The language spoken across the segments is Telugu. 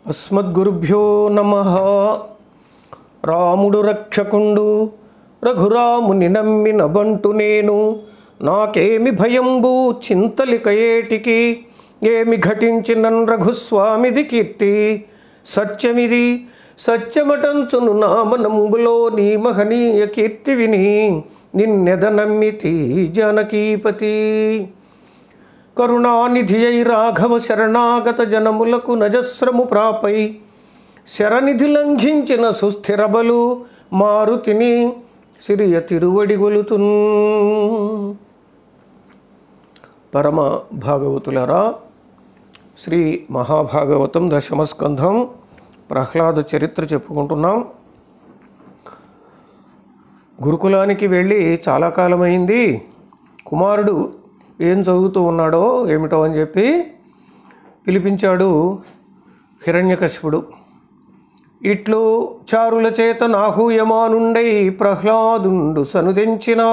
అస్మద్గురుభ్యో నమ రాముడు రక్షకుండు రఘురాముని నమ్మిన బంటు నేను నాకేమి భయంబు చింతలిక ఏటికి ఏమి ఘటించినన్ రఘుస్వామిది కీర్తి సత్యమిది సత్యమటంచును నామనంబులో నీ మహనీయ కీర్తి విని నిన్నెద నమ్మితి జానకీపతి కరుణానిధి అయి రాఘవ శరణాగత జనములకు నజస్రము ప్రాపై శరనిధి లంఘించిన సుస్థిర బలు మారుతిని సిరియ తిరువడి గొలుతున్ పరమ భాగవతులరా శ్రీ మహాభాగవతం దశమస్కంధం ప్రహ్లాద చరిత్ర చెప్పుకుంటున్నాం గురుకులానికి వెళ్ళి చాలా కాలమైంది కుమారుడు ఏం చదువుతూ ఉన్నాడో ఏమిటో అని చెప్పి పిలిపించాడు హిరణ్యకశిపుడు ఇట్లు చారుల చేత నాహూయమానుండై ప్రహ్లాదుండు సనుదించినా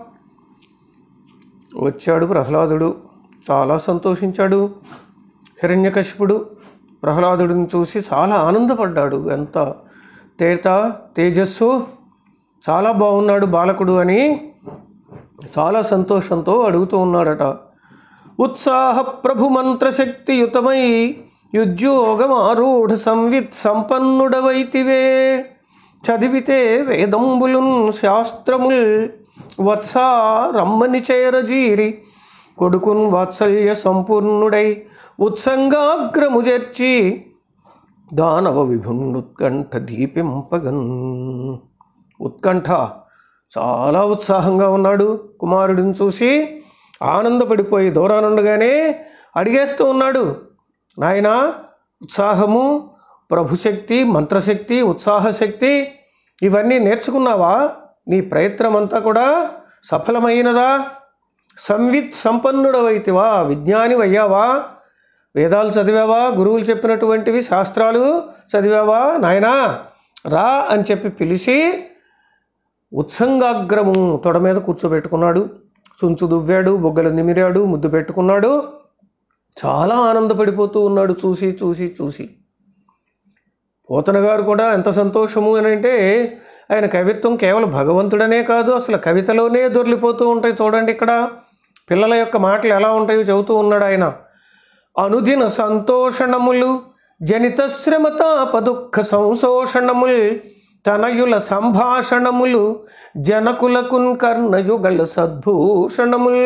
వచ్చాడు ప్రహ్లాదుడు చాలా సంతోషించాడు హిరణ్యకశిపుడు ప్రహ్లాదుడిని చూసి చాలా ఆనందపడ్డాడు ఎంత తేట తేజస్సు చాలా బాగున్నాడు బాలకుడు అని చాలా సంతోషంతో అడుగుతూ ఉన్నాడట ఉత్సాహ ప్రభు మంత్రశక్తియుతమై యుజ్యోగమారూఢ సంవిత్ సంపన్నుడవైతివే చదివితే వేదంబులున్ శాస్త్రముల్ వత్స రమ్మని చేరజీరి కొడుకున్ వాత్సల్య సంపూర్ణుడై ఉత్సంగాగ్రము చేర్చి దానవ విభుండుత్కంఠ దీపింపగన్ ఉత్కంఠ చాలా ఉత్సాహంగా ఉన్నాడు కుమారుడిని చూసి ఆనందపడిపోయి దూరానుండగానే అడిగేస్తూ ఉన్నాడు నాయనా ఉత్సాహము ప్రభుశక్తి మంత్రశక్తి ఉత్సాహశక్తి ఇవన్నీ నేర్చుకున్నావా నీ ప్రయత్నం అంతా కూడా సఫలమైనదా సంవిత్ సంపన్నుడవైతివా విజ్ఞాని అయ్యావా వేదాలు చదివావా గురువులు చెప్పినటువంటివి శాస్త్రాలు చదివావా నాయనా రా అని చెప్పి పిలిచి ఉత్సంగాగ్రము తొడ మీద కూర్చోబెట్టుకున్నాడు చుంచు దువ్వాడు బొగ్గలు నిమిరాడు ముద్దు పెట్టుకున్నాడు చాలా ఆనందపడిపోతూ ఉన్నాడు చూసి చూసి చూసి పోతన గారు కూడా ఎంత సంతోషము అని అంటే ఆయన కవిత్వం కేవలం భగవంతుడనే కాదు అసలు కవితలోనే దొర్లిపోతూ ఉంటాయి చూడండి ఇక్కడ పిల్లల యొక్క మాటలు ఎలా ఉంటాయో చెబుతూ ఉన్నాడు ఆయన అనుదిన సంతోషణములు జనిత శ్రమతాపదుఃఖ సంశోషణముల్ తనయుల సంభాషణములు జనకులకున్ కర్ణయుగల సద్భూషణముల్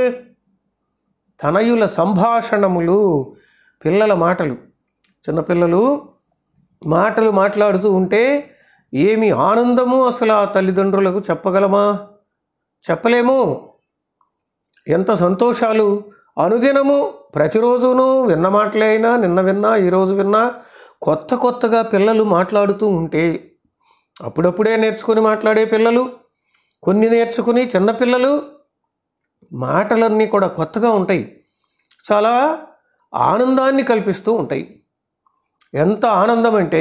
తనయుల సంభాషణములు పిల్లల మాటలు చిన్నపిల్లలు మాటలు మాట్లాడుతూ ఉంటే ఏమి ఆనందము అసలు ఆ తల్లిదండ్రులకు చెప్పగలమా చెప్పలేము ఎంత సంతోషాలు అనుదినము ప్రతిరోజును విన్న మాటలే అయినా నిన్న విన్నా ఈరోజు విన్నా కొత్త కొత్తగా పిల్లలు మాట్లాడుతూ ఉంటే అప్పుడప్పుడే నేర్చుకొని మాట్లాడే పిల్లలు కొన్ని నేర్చుకుని చిన్నపిల్లలు మాటలన్నీ కూడా కొత్తగా ఉంటాయి చాలా ఆనందాన్ని కల్పిస్తూ ఉంటాయి ఎంత ఆనందం అంటే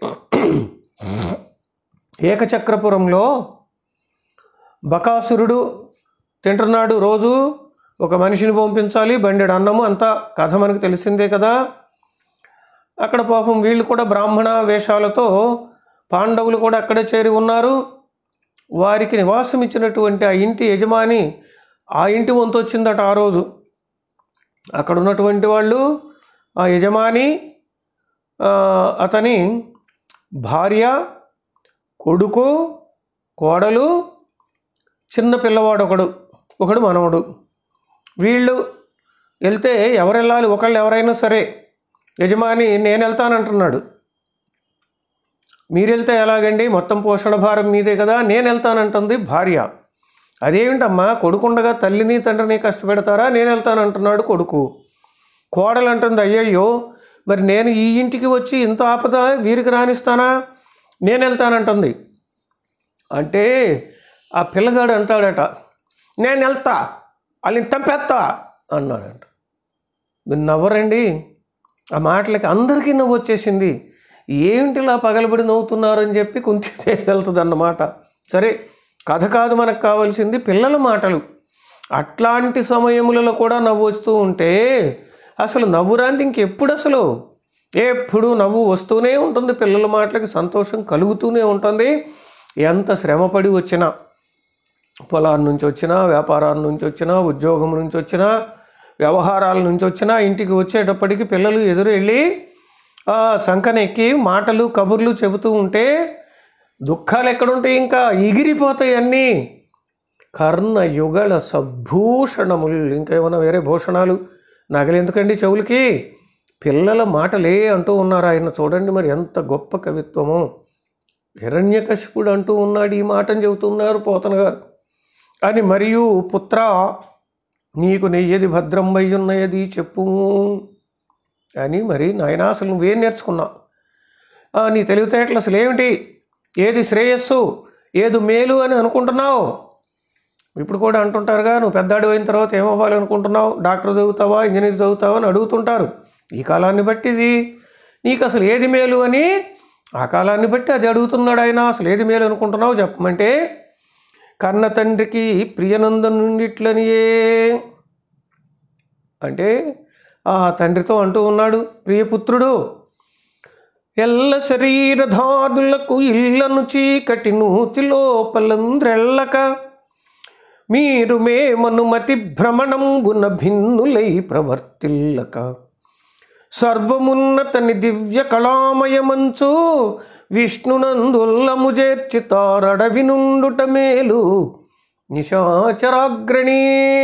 ఏకచక్రపురంలో బకాసురుడు తింటున్నాడు రోజు ఒక మనిషిని పంపించాలి బండెడు అన్నము అంతా కథ మనకు తెలిసిందే కదా అక్కడ పాపం వీళ్ళు కూడా బ్రాహ్మణ వేషాలతో పాండవులు కూడా అక్కడే చేరి ఉన్నారు వారికి నివాసం ఇచ్చినటువంటి ఆ ఇంటి యజమాని ఆ ఇంటి వంతు వచ్చిందట ఆ రోజు అక్కడ ఉన్నటువంటి వాళ్ళు ఆ యజమాని ఆ, అతని భార్య కొడుకు కోడలు చిన్న పిల్లవాడు ఒకడు ఒకడు మనవడు వీళ్ళు వెళ్తే ఎవరు వెళ్ళాలి ఒకళ్ళు ఎవరైనా సరే యజమాని నేను వెళ్తానంటున్నాడు మీరు వెళ్తే ఎలాగండి మొత్తం పోషణ భారం మీదే కదా నేను వెళ్తానంటుంది భార్య అదేమిటమ్మా కొడుకుండగా తల్లిని తండ్రిని కష్టపెడతారా నేను వెళ్తానంటున్నాడు కొడుకు కోడలు అంటుంది అయ్యయ్యో మరి నేను ఈ ఇంటికి వచ్చి ఇంత ఆపద వీరికి రానిస్తానా నేను వెళ్తానంటుంది అంటే ఆ పిల్లగాడు అంటాడట నేను వెళ్తా వాళ్ళని చంపేస్తా అన్నాడంట మీరు నవ్వరండి ఆ మాటలకి అందరికీ నవ్వు వచ్చేసింది ఏమిటి ఇలా పగలబడి నవ్వుతున్నారని చెప్పి కుంతి వెళ్తుంది అన్నమాట సరే కథ కాదు మనకు కావాల్సింది పిల్లల మాటలు అట్లాంటి సమయములలో కూడా నవ్వు వస్తూ ఉంటే అసలు నవ్వురాంది ఇంకెప్పుడు అసలు ఎప్పుడు నవ్వు వస్తూనే ఉంటుంది పిల్లల మాటలకి సంతోషం కలుగుతూనే ఉంటుంది ఎంత శ్రమపడి వచ్చినా పొలాల నుంచి వచ్చినా వ్యాపారాల నుంచి వచ్చినా ఉద్యోగం నుంచి వచ్చినా వ్యవహారాల నుంచి వచ్చినా ఇంటికి వచ్చేటప్పటికి పిల్లలు ఎదురు వెళ్ళి ఆ సంకనెక్కి మాటలు కబుర్లు చెబుతూ ఉంటే దుఃఖాలు ఎక్కడుంటాయి ఇంకా ఎగిరిపోతాయి అన్నీ కర్ణ యుగళ సభూషణములు ఇంకా ఏమైనా వేరే భూషణాలు నగలు ఎందుకండి చెవులకి పిల్లల మాటలే అంటూ ఉన్నారు ఆయన చూడండి మరి ఎంత గొప్ప కవిత్వమో హిరణ్యకశిపుడు అంటూ ఉన్నాడు ఈ మాటని చెబుతున్నారు పోతన గారు అని మరియు పుత్ర నీకు నెయ్యది భద్రం ఉన్నయది చెప్పు అని మరి నాయన అసలు నువ్వేం నేర్చుకున్నావు ఆ, నీ తెలివితేటలు అసలు ఏమిటి ఏది శ్రేయస్సు ఏది మేలు అని అనుకుంటున్నావు ఇప్పుడు కూడా అంటుంటారుగా నువ్వు పెద్దాడు అయిన తర్వాత ఏమవ్వాలి అనుకుంటున్నావు డాక్టర్ చదువుతావా ఇంజనీర్ చదువుతావా అని అడుగుతుంటారు ఈ కాలాన్ని బట్టి ఇది నీకు అసలు ఏది మేలు అని ఆ కాలాన్ని బట్టి అది అడుగుతున్నాడు ఆయన అసలు ఏది మేలు అనుకుంటున్నావు చెప్పమంటే కన్న తండ్రికి ప్రియనందనుండిట్లనియే అంటే ఆ తండ్రితో అంటూ ఉన్నాడు ప్రియపుత్రుడు ఎల్ల శరీరధాదులకు ఇళ్లను చీకటి నూతి లోపలంద్రెళ్ళక మీరు మేమను మతి భ్రమణంబున భిన్నులై ప్రవర్తిల్లక సర్వమున్నతని దివ్య కళామయమంచు విష్ణునందుల్లము చేర్చి తారడవి నుండుట మేలు నిశాచరాగ్రణీ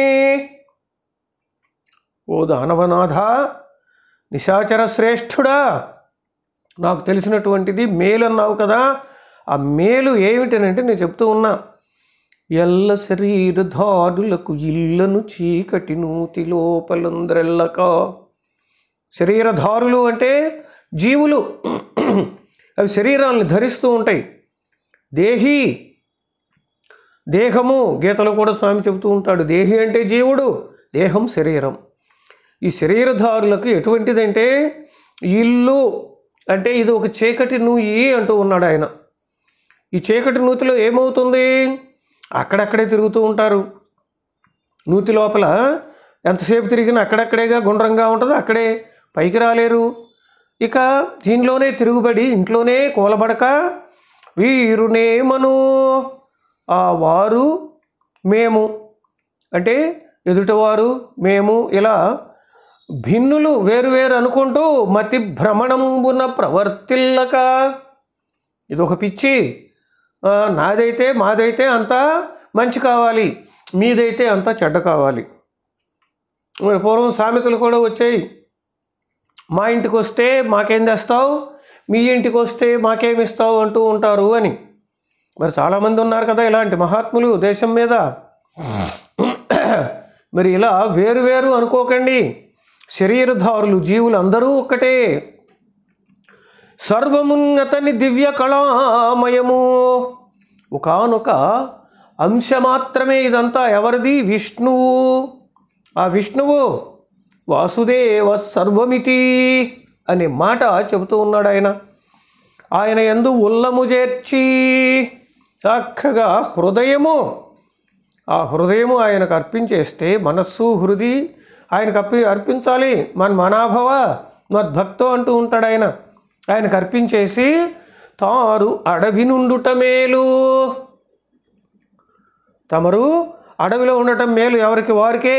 ఓ దానవనాథ నిశాచర శ్రేష్ఠుడా నాకు తెలిసినటువంటిది మేలు అన్నావు కదా ఆ మేలు ఏమిటనంటే నేను చెప్తూ ఉన్నా ఎల్ల శరీరధారులకు ఇళ్ళను చీకటి నూతి లోపలంద్రెళ్ళక శరీరధారులు అంటే జీవులు అవి శరీరాలను ధరిస్తూ ఉంటాయి దేహి దేహము గీతలో కూడా స్వామి చెబుతూ ఉంటాడు దేహి అంటే జీవుడు దేహం శరీరం ఈ శరీరధారులకు ఎటువంటిదంటే ఇల్లు అంటే ఇది ఒక చీకటి నూయి అంటూ ఉన్నాడు ఆయన ఈ చీకటి నూతిలో ఏమవుతుంది అక్కడక్కడే తిరుగుతూ ఉంటారు నూతి లోపల ఎంతసేపు తిరిగినా అక్కడక్కడేగా గుండ్రంగా ఉంటుంది అక్కడే పైకి రాలేరు ఇక దీనిలోనే తిరుగుబడి ఇంట్లోనే కూలబడక వీరునేమను ఆ వారు మేము అంటే ఎదుటివారు మేము ఇలా భిన్నులు వేరువేరు అనుకుంటూ మతి భ్రమణంబున ప్రవర్తిల్లక ఇది ఒక పిచ్చి ఆ, నాదైతే మాదైతే అంతా మంచి కావాలి మీదైతే అంతా చెడ్డ కావాలి మరి పూర్వం సామెతలు కూడా వచ్చాయి మా ఇంటికి వస్తే మాకేం తెస్తావు మీ ఇంటికి వస్తే మాకేమిస్తావు అంటూ ఉంటారు అని మరి చాలామంది ఉన్నారు కదా ఇలాంటి మహాత్ములు దేశం మీద మరి ఇలా వేరు వేరు అనుకోకండి శరీరధారులు జీవులు అందరూ ఒక్కటే సర్వమున్నతని దివ్య కళామయము ఒకనొక అంశ మాత్రమే ఇదంతా ఎవరిది విష్ణువు ఆ విష్ణువు వాసుదేవ సర్వమితి అనే మాట చెబుతూ ఉన్నాడు ఆయన ఆయన ఎందు ఉల్లము చేర్చి చక్కగా హృదయము ఆ హృదయము ఆయనకు అర్పించేస్తే మనస్సు హృది ఆయనకు అప్పి అర్పించాలి మన మనాభవ మద్భక్తో అంటూ ఉంటాడు ఆయన ఆయనకు అర్పించేసి తారు అడవి నుండుట మేలు తమరు అడవిలో ఉండటం మేలు ఎవరికి వారికే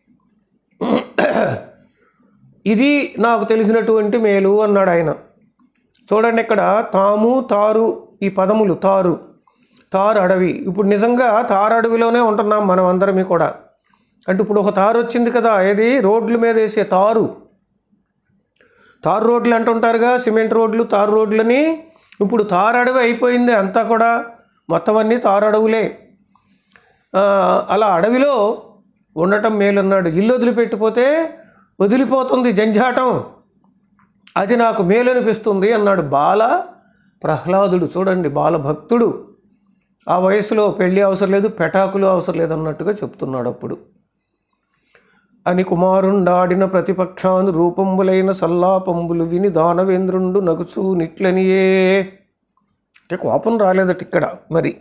ఇది నాకు తెలిసినటువంటి మేలు అన్నాడు ఆయన చూడండి ఇక్కడ తాము తారు ఈ పదములు తారు తారు అడవి ఇప్పుడు నిజంగా తారు అడవిలోనే ఉంటున్నాం మనం అందరమీ కూడా అంటే ఇప్పుడు ఒక తారు వచ్చింది కదా ఏది రోడ్ల మీద వేసే తారు తారు రోడ్లు అంటుంటారుగా సిమెంట్ రోడ్లు తారు రోడ్లని ఇప్పుడు తారు అడవి అయిపోయింది అంతా కూడా మొత్తం అన్నీ తారు అడవులే ఆ, అలా అడవిలో ఉండటం మేలన్నాడు ఇల్లు వదిలిపెట్టిపోతే వదిలిపోతుంది జంజాటం అది నాకు మేలు అనిపిస్తుంది అన్నాడు బాల ప్రహ్లాదుడు చూడండి బాల భక్తుడు ఆ వయసులో పెళ్ళి అవసరం లేదు పెటాకులు అవసరం లేదు అన్నట్టుగా చెప్తున్నాడు అప్పుడు అని కుమారుండాడిన ప్రతిపక్షాను రూపంబులైన సల్లాపంబులు విని దానవేంద్రుండు నగుచూ నిట్లనియే అంటే కోపం రాలేదట ఇక్కడ మరి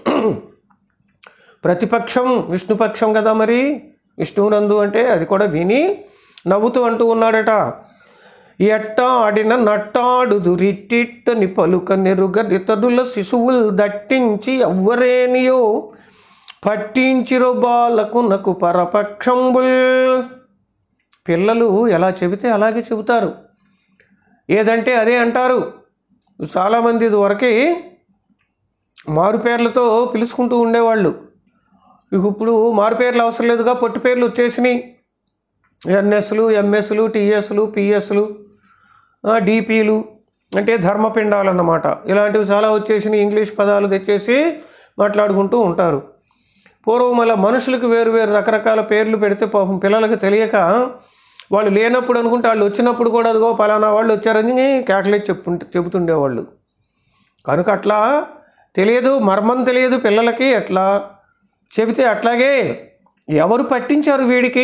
ప్రతిపక్షం విష్ణుపక్షం కదా మరి విష్ణువునందు అంటే అది కూడా విని నవ్వుతూ అంటూ ఉన్నాడట ఎట్టాడిన నట్టాడుదు రిట్టిట్టని పలుక నెరుగరితరుల శిశువులు దట్టించి ఎవ్వరేనియో పట్టించిరో బాలకునకు పరపక్షంబుల్ పిల్లలు ఎలా చెబితే అలాగే చెబుతారు ఏదంటే అదే అంటారు చాలామంది ఇదివరకే మారు పేర్లతో పిలుచుకుంటూ ఉండేవాళ్ళు ఇక ఇప్పుడు మారు పేర్లు అవసరం లేదుగా పొట్టు పేర్లు వచ్చేసినాయి ఎన్ఎస్లు ఎంఎస్లు టీఎస్లు పిఎస్లు డిపిలు అంటే ధర్మపిండాలు అన్నమాట ఇలాంటివి చాలా వచ్చేసినాయి ఇంగ్లీష్ పదాలు తెచ్చేసి మాట్లాడుకుంటూ ఉంటారు పూర్వం అలా మనుషులకు వేరు వేరు రకరకాల పేర్లు పెడితే పాపం పిల్లలకు తెలియక వాళ్ళు లేనప్పుడు అనుకుంటే వాళ్ళు వచ్చినప్పుడు కూడా అదిగో పలానా వాళ్ళు వచ్చారని కేకలేసి చెప్పుంటే చెబుతుండేవాళ్ళు కనుక అట్లా తెలియదు మర్మం తెలియదు పిల్లలకి ఎట్లా చెబితే అట్లాగే ఎవరు పట్టించారు వీడికి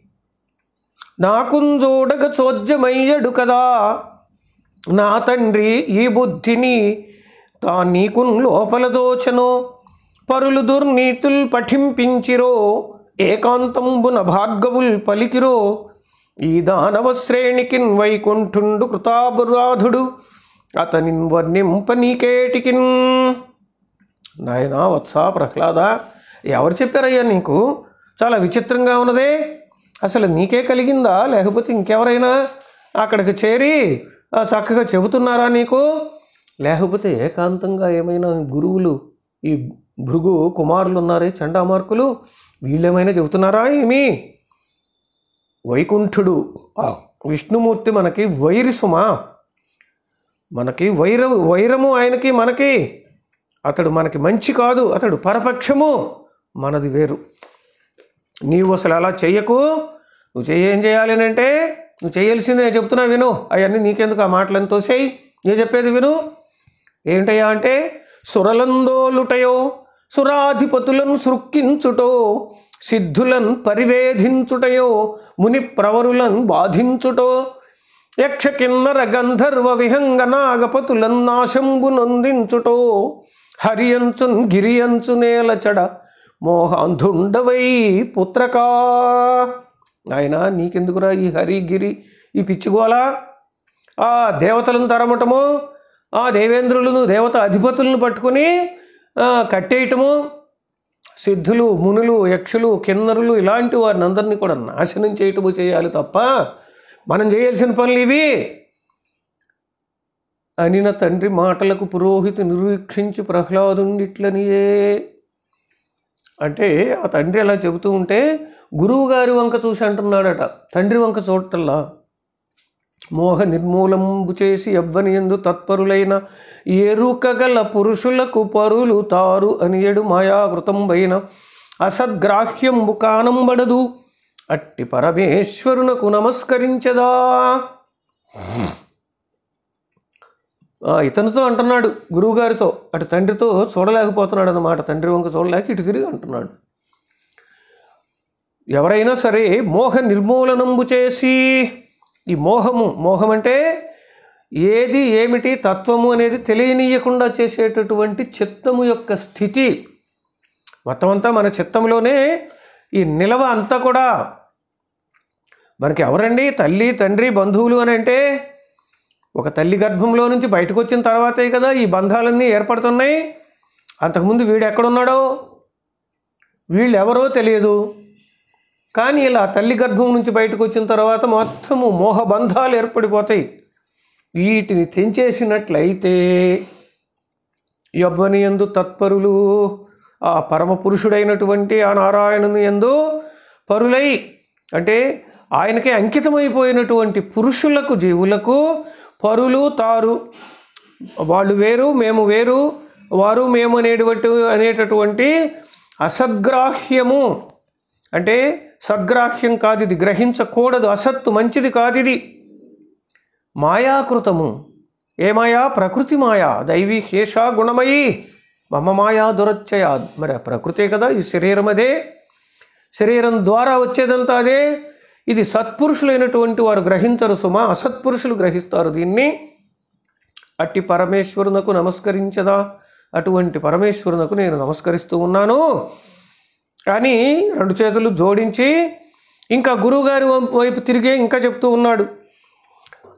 నాకుంజోడగ చోద్యమయ్యడు కదా నా తండ్రి ఈ బుద్ధిని తా నీకున్ లోపల దోచను పరులు దుర్నీతుల్ పఠింపించిరో ఏకాంతంబున భార్గవుల్ పలికిరో ఈ దానవ శ్రేణికిన్ వైకుంఠుండు కృతాపురాధుడు అతనిన్ వర్ణింప నీకేటికిన్ నాయనా వత్సా ప్రహ్లాద ఎవరు చెప్పారయ్యా నీకు చాలా విచిత్రంగా ఉన్నదే అసలు నీకే కలిగిందా లేకపోతే ఇంకెవరైనా అక్కడికి చేరి ఆ, చక్కగా చెబుతున్నారా నీకు లేకపోతే ఏకాంతంగా ఏమైనా గురువులు ఈ భృగు కుమారులు ఉన్నారే చండామార్కులు వీళ్ళేమైనా చెబుతున్నారా ఏమి వైకుంఠుడు ఆ, విష్ణుమూర్తి మనకి వైరిసుమా మనకి వైర వైరము ఆయనకి మనకి అతడు మనకి మంచి కాదు అతడు పరపక్షము మనది వేరు నీవు అసలు అలా చెయ్యకు నువ్వు చెయ్యి ఏం చేయాలి అని అంటే నువ్వు చేయాల్సింది నేను చెప్తున్నా విను అవన్నీ నీకెందుకు ఆ మాటలను తోసేయి నేను చెప్పేది విను ఏంటయ్యా అంటే సురలందోలుటయో సురాధిపతులను సృక్కించుటో సిద్ధులను పరివేధించుటయో ముని ప్రవరులను బాధించుటో యక్ష కిన్నర గంధర్వ విహంగ నాగపతులను నాశంబు నొందించుటో హరియంచున్ గిరియంచు నేలచడ మోహాంధుండవై పుత్రకా ఆయన నీకెందుకురా ఈ హరి గిరి ఈ పిచ్చిగోలా ఆ దేవతలను తరమటము ఆ దేవేంద్రులను దేవత అధిపతులను పట్టుకొని ఆ, కట్టేయటము సిద్ధులు మునులు యక్షులు కిన్నరులు ఇలాంటి వారిని అందరినీ కూడా నాశనం చేయటము చేయాలి తప్ప మనం చేయాల్సిన పనులు ఇవి అనిన తండ్రి మాటలకు పురోహితి నిరీక్షించి ప్రహ్లాదుండిట్లనియే అంటే ఆ తండ్రి అలా చెబుతూ ఉంటే గురువు గారి వంక చూసి అంటున్నాడట తండ్రి వంక చూడటల్లా మోహ నిర్మూలంబు చేసి ఎవ్వని ఎందు తత్పరులైన ఎరుకగల పురుషులకు పరులు తారు అనియడు మాయాకృతంబైన అసద్గ్రాహ్యంబు కానంబడదు అట్టి పరమేశ్వరునకు నమస్కరించదా ఆ, ఇతనితో అంటున్నాడు గురువుగారితో అటు తండ్రితో చూడలేకపోతున్నాడు అన్నమాట తండ్రి వంక చూడలేక ఇటు తిరిగి అంటున్నాడు ఎవరైనా సరే మోహ నిర్మూలనంబు చేసి ఈ మోహము మోహం అంటే ఏది ఏమిటి తత్వము అనేది తెలియనీయకుండా చేసేటటువంటి చిత్తము యొక్క స్థితి మొత్తం అంతా మన చిత్తంలోనే ఈ నిలవ అంతా కూడా మనకి ఎవరండి తల్లి తండ్రి బంధువులు అని అంటే ఒక తల్లి గర్భంలో నుంచి బయటకు వచ్చిన తర్వాతే కదా ఈ బంధాలన్నీ ఏర్పడుతున్నాయి అంతకుముందు వీడు ఎక్కడున్నాడో వీళ్ళు ఎవరో తెలియదు కానీ ఇలా తల్లి గర్భం నుంచి బయటకు వచ్చిన తర్వాత మొత్తము మోహబంధాలు ఏర్పడిపోతాయి వీటిని తెంచేసినట్లయితే యవ్వని ఎందు తత్పరులు ఆ పరమ పురుషుడైనటువంటి ఆ నారాయణుని ఎందు పరులై అంటే ఆయనకే అంకితమైపోయినటువంటి పురుషులకు జీవులకు పరులు తారు వాళ్ళు వేరు మేము వేరు వారు మేము అనేటువంటి అనేటటువంటి అసద్గ్రాహ్యము అంటే సద్గ్రాహ్యం కాదు ఇది గ్రహించకూడదు అసత్తు మంచిది కాదు ఇది మాయాకృతము ఏ మాయా ప్రకృతి మాయా దైవీ శేష గుణమయి మమ మాయా దురచ్చయ మరి ఆ ప్రకృతే కదా ఈ శరీరం అదే శరీరం ద్వారా వచ్చేదంతా అదే ఇది సత్పురుషులైనటువంటి వారు గ్రహించరు సుమా అసత్పురుషులు గ్రహిస్తారు దీన్ని అట్టి పరమేశ్వరునకు నమస్కరించదా అటువంటి పరమేశ్వరునకు నేను నమస్కరిస్తూ ఉన్నాను కానీ రెండు చేతులు జోడించి ఇంకా గురువుగారి వైపు తిరిగే ఇంకా చెప్తూ ఉన్నాడు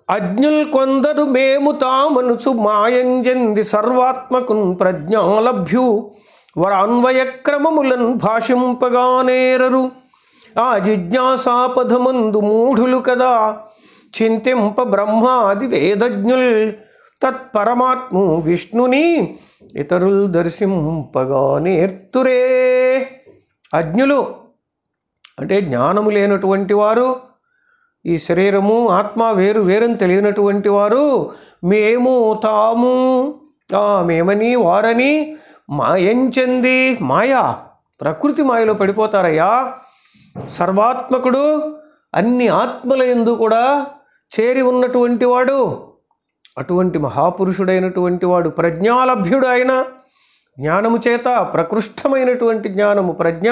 అజ్ఞుల్ కొందరు మేము తామనుచు మాయంజంది సర్వాత్మకున్ ప్రజ్ఞాలభ్యు వరాన్వయ క్రమములన్ భాషింపగానేరరు ఆ జిజ్ఞాసాపథమందు మూఢులు కదా చింతింప బ్రహ్మాది వేదజ్ఞుల్ తత్పరమాత్ము విష్ణుని ఇతరులు దర్శింపగా నేర్తురే అజ్ఞులు అంటే జ్ఞానము లేనటువంటి వారు ఈ శరీరము ఆత్మ వేరు వేరని తెలియనటువంటి వారు మేము తాము ఆ, మేమని వారని మాయంచెంది మాయా ప్రకృతి మాయలో పడిపోతారయ్యా సర్వాత్మకుడు అన్ని ఆత్మల ఎందు కూడా చేరి ఉన్నటువంటి వాడు అటువంటి మహాపురుషుడైనటువంటి వాడు ప్రజ్ఞాలభ్యుడు ఆయన జ్ఞానము చేత ప్రకృష్టమైనటువంటి జ్ఞానము ప్రజ్ఞ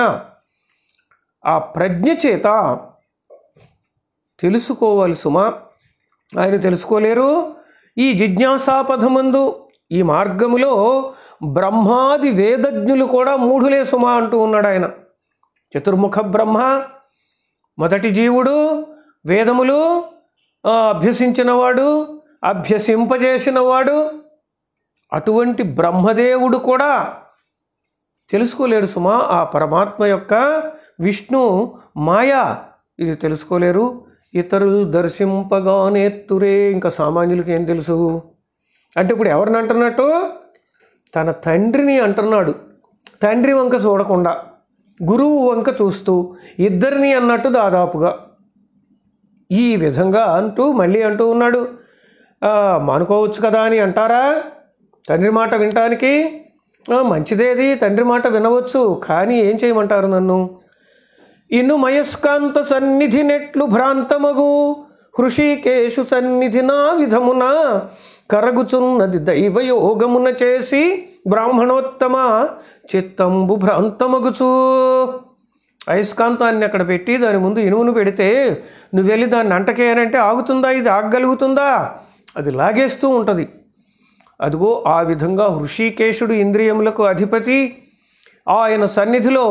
ఆ ప్రజ్ఞ చేత తెలుసుకోవాలి సుమా ఆయన తెలుసుకోలేరు ఈ జిజ్ఞాసాపథమందు ఈ మార్గములో బ్రహ్మాది వేదజ్ఞులు కూడా మూఢులే సుమా అంటూ ఉన్నాడు ఆయన చతుర్ముఖ బ్రహ్మ మొదటి జీవుడు వేదములు ఆ, అభ్యసించినవాడు అభ్యసింపజేసినవాడు అటువంటి బ్రహ్మదేవుడు కూడా తెలుసుకోలేరు సుమా ఆ పరమాత్మ యొక్క విష్ణు మాయా ఇది తెలుసుకోలేరు ఇతరులు దర్శింపగానేత్తురే ఇంకా సామాన్యులకి ఏం తెలుసు అంటే ఇప్పుడు ఎవరిని అంటున్నట్టు తన తండ్రిని అంటున్నాడు తండ్రి వంక చూడకుండా గురువు వంక చూస్తూ ఇద్దరిని అన్నట్టు దాదాపుగా ఈ విధంగా అంటూ మళ్ళీ అంటూ ఉన్నాడు "ఆ, మానుకోవచ్చు కదా అని అంటారా తండ్రి మాట వినటానికి "ఆ, మంచిదేది తండ్రి మాట వినవచ్చు కానీ ఏం చేయమంటారు నన్ను ఇను మయస్కాంత సన్నిధి నెట్లు భ్రాంతమగు హృషికేశు సన్నిధి నా విధమున కరగుచున్నది దైవయోగమున చేసి బ్రాహ్మణోత్తమ చిత్తంబు భ్రాంతమగుచు అయస్కాంతాన్ని అక్కడ పెట్టి దాని ముందు ఇనుమును పెడితే నువ్వు వెళ్ళి దాన్ని అంటకే అని అంటే ఆగుతుందా ఇది ఆగగలుగుతుందా అది లాగేస్తూ ఉంటుంది అదిగో ఆ విధంగా హృషికేశుడు ఇంద్రియములకు అధిపతి ఆయన సన్నిధిలో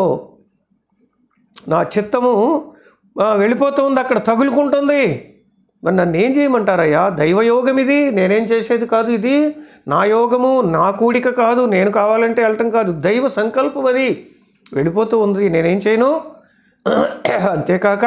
నా చిత్తము ఆ, వెళ్ళిపోతుంది అక్కడ తగులుకుంటుంది మరి నన్ను ఏం చేయమంటారయ్యా దైవయోగం ఇది నేనేం చేసేది కాదు ఇది నా యోగము నా కూడిక కాదు నేను కావాలంటే వెళ్ళటం కాదు దైవ సంకల్పం అది వెళ్ళిపోతూ ఉంది నేనేం చేయను అంతేకాక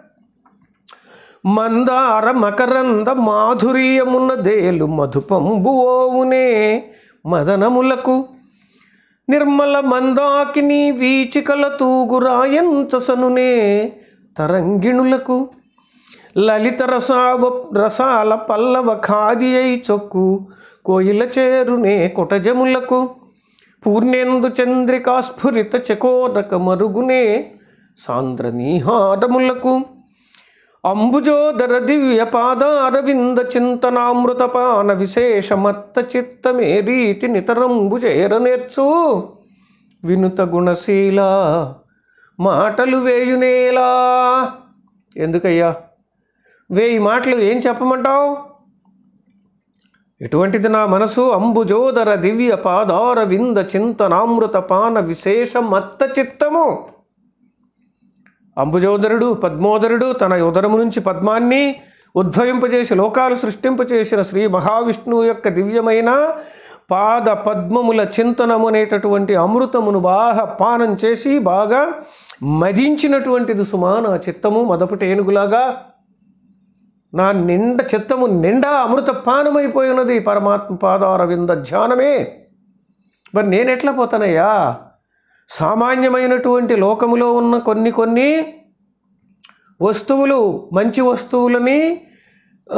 మందార మకరంద మాధుర్యమున్న దేలు మధుపంబువోవునే మదనములకు నిర్మల మందాకిని వీచికల తూగురాయంచసనునే తరంగిణులకు లలిత రసావ రసాల పల్లవ ఖాది అయి చొక్కు కోయిల చేరునే కుటజములకు పూర్ణేందు చంద్రికా స్ఫురిత చకోరక మరుగునే సాంద్ర నీహారములకు అంబుజోదర దివ్య పాదారవింద చింతనామృతపాన విశేషమత్త చిత్తమే రీతి నితరంబు చేర నేర్చు వినుత గుణశీల మాటలు వేయునేలా ఎందుకయ్యా వేయి మాటలు ఏం చెప్పమంటావు ఎటువంటిది నా మనసు అంబుజోదర దివ్య పాదార వింద చింతనామృత పాన విశేష మత్త చిత్తము అంబుజోదరుడు పద్మోదరుడు తన ఉదరము నుంచి పద్మాన్ని ఉద్భవింపజేసి లోకాలు సృష్టింపచేసిన శ్రీ మహావిష్ణువు యొక్క దివ్యమైన పాద పద్మముల చింతనము అనేటటువంటి అమృతమును బాగా పానం చేసి బాగా మదించినటువంటిది సుమా నా చిత్తము మదపు టేనుగులాగా నా నిండ చిత్తము నిండా అమృత పానమైపోయి ఉన్నది పరమాత్మ పాదార వింద ధ్యానమే మరి నేను ఎట్లా పోతానయ్యా సామాన్యమైనటువంటి లోకములో ఉన్న కొన్ని కొన్ని వస్తువులు మంచి వస్తువులని ఆ,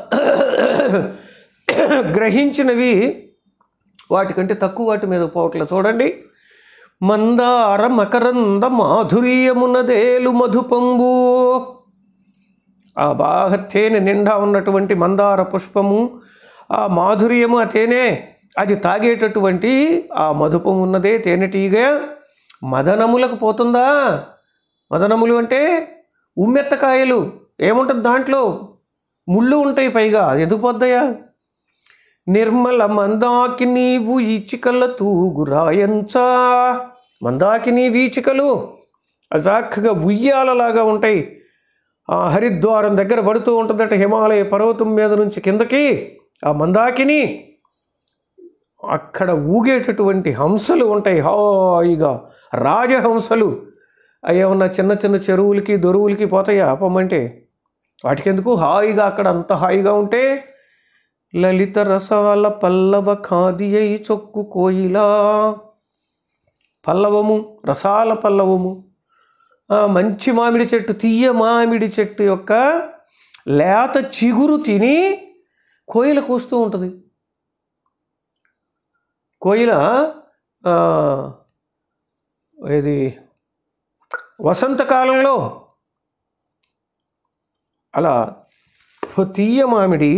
గ్రహించినవి వాటికంటే తక్కువ వాటి మీద పోవట్లే చూడండి మందార మకరంద మాధుర్యమునదేలు మధుపంబు ఆ బాగా తేనె నిండా ఉన్నటువంటి మందార పుష్పము ఆ మాధుర్యము ఆ తేనె అది తాగేటటువంటి ఆ మధుపం ఉన్నదే తేనెటీగ మదనములకు పోతుందా మదనములు అంటే ఉమ్మెత్తకాయలు ఏముంటుంది దాంట్లో ముళ్ళు ఉంటాయి పైగా ఎందుకు పోద్దయా నిర్మల మందాకి నీవు ఈచికల తూగురాయంచా మందాకిని వీచికలు అజాక్కగా ఉయ్యాలలాగా ఉంటాయి ఆ హరిద్వారం దగ్గర పడుతూ ఉంటుందట హిమాలయ పర్వతం మీద నుంచి కిందకి ఆ మందాకిని అక్కడ ఊగేటటువంటి హంసలు ఉంటాయి హాయిగా రాజహంసలు అవి ఏమన్నా చిన్న చిన్న చెరువులకి దొరువులకి పోతాయా పొమ్మంటే వాటికెందుకు హాయిగా అక్కడ అంత హాయిగా ఉంటే లలిత రసాల పల్లవ ఖాదియై చొక్కు కోయిలా పల్లవము రసాల పల్లవము ఆ, మంచి మామిడి చెట్టు తీయ మామిడి చెట్టు యొక్క లేత చిగురు తిని కోయిల కూస్తూ ఉంటుంది కోయిల ఆ, ఇది వసంతకాలంలో అలా తీయ మామిడి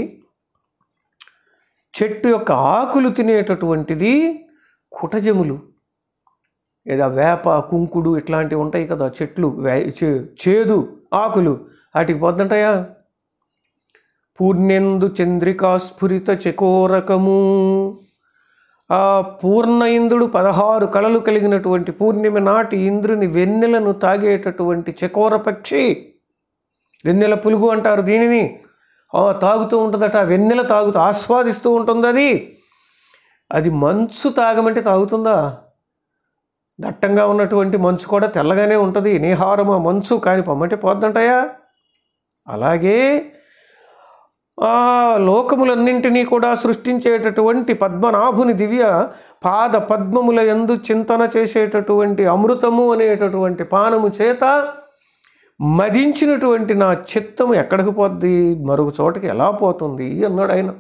చెట్టు యొక్క ఆకులు తినేటటువంటిది కుటజములు ఏదో వేప కుంకుడు ఇట్లాంటివి ఉంటాయి కదా చెట్లు వే- చే- చేదు ఆకులు వాటికి పోతుంటాయా పూర్ణెందు చంద్రికా స్ఫురిత చకోరకము ఆ పూర్ణ ఇంద్రుడు పదహారు కళలు కలిగినటువంటి పూర్ణిమ నాటి ఇంద్రుని వెన్నెలను తాగేటటువంటి చకోర పక్షి వెన్నెల పులుగు అంటారు దీనిని ఆ తాగుతూ ఉంటుందట ఆ వెన్నెల తాగుతూ ఆస్వాదిస్తూ ఉంటుంది అది అది మంచు తాగమంటే తాగుతుందా దట్టంగా ఉన్నటువంటి మంచు కూడా తెల్లగానే ఉంటుంది నీహారమ మంచు కానీ పొమ్మంటే పోద్దంటాయా అలాగే ఆ లోకములన్నింటినీ కూడా సృష్టించేటటువంటి పద్మనాభుని దివ్య పాద పద్మముల ఎందు చింతన చేసేటటువంటి అమృతము అనేటటువంటి పానము చేత మదించినటువంటి నా చిత్తము ఎక్కడికి పోద్ది మరొక చోటకి ఎలా పోతుంది అన్నాడు ఆయన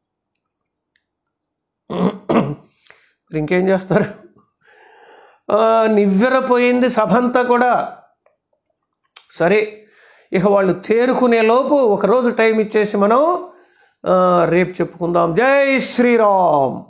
మరి ఇంకేం చేస్తారు ఆ, నివ్వెరపోయింది సభ అంతా కూడా సరే ఇక వాళ్ళు తేరుకునే లోపు ఒకరోజు టైం ఇచ్చేసి మనం ఆ, రేపు చెప్పుకుందాం జై శ్రీరామ్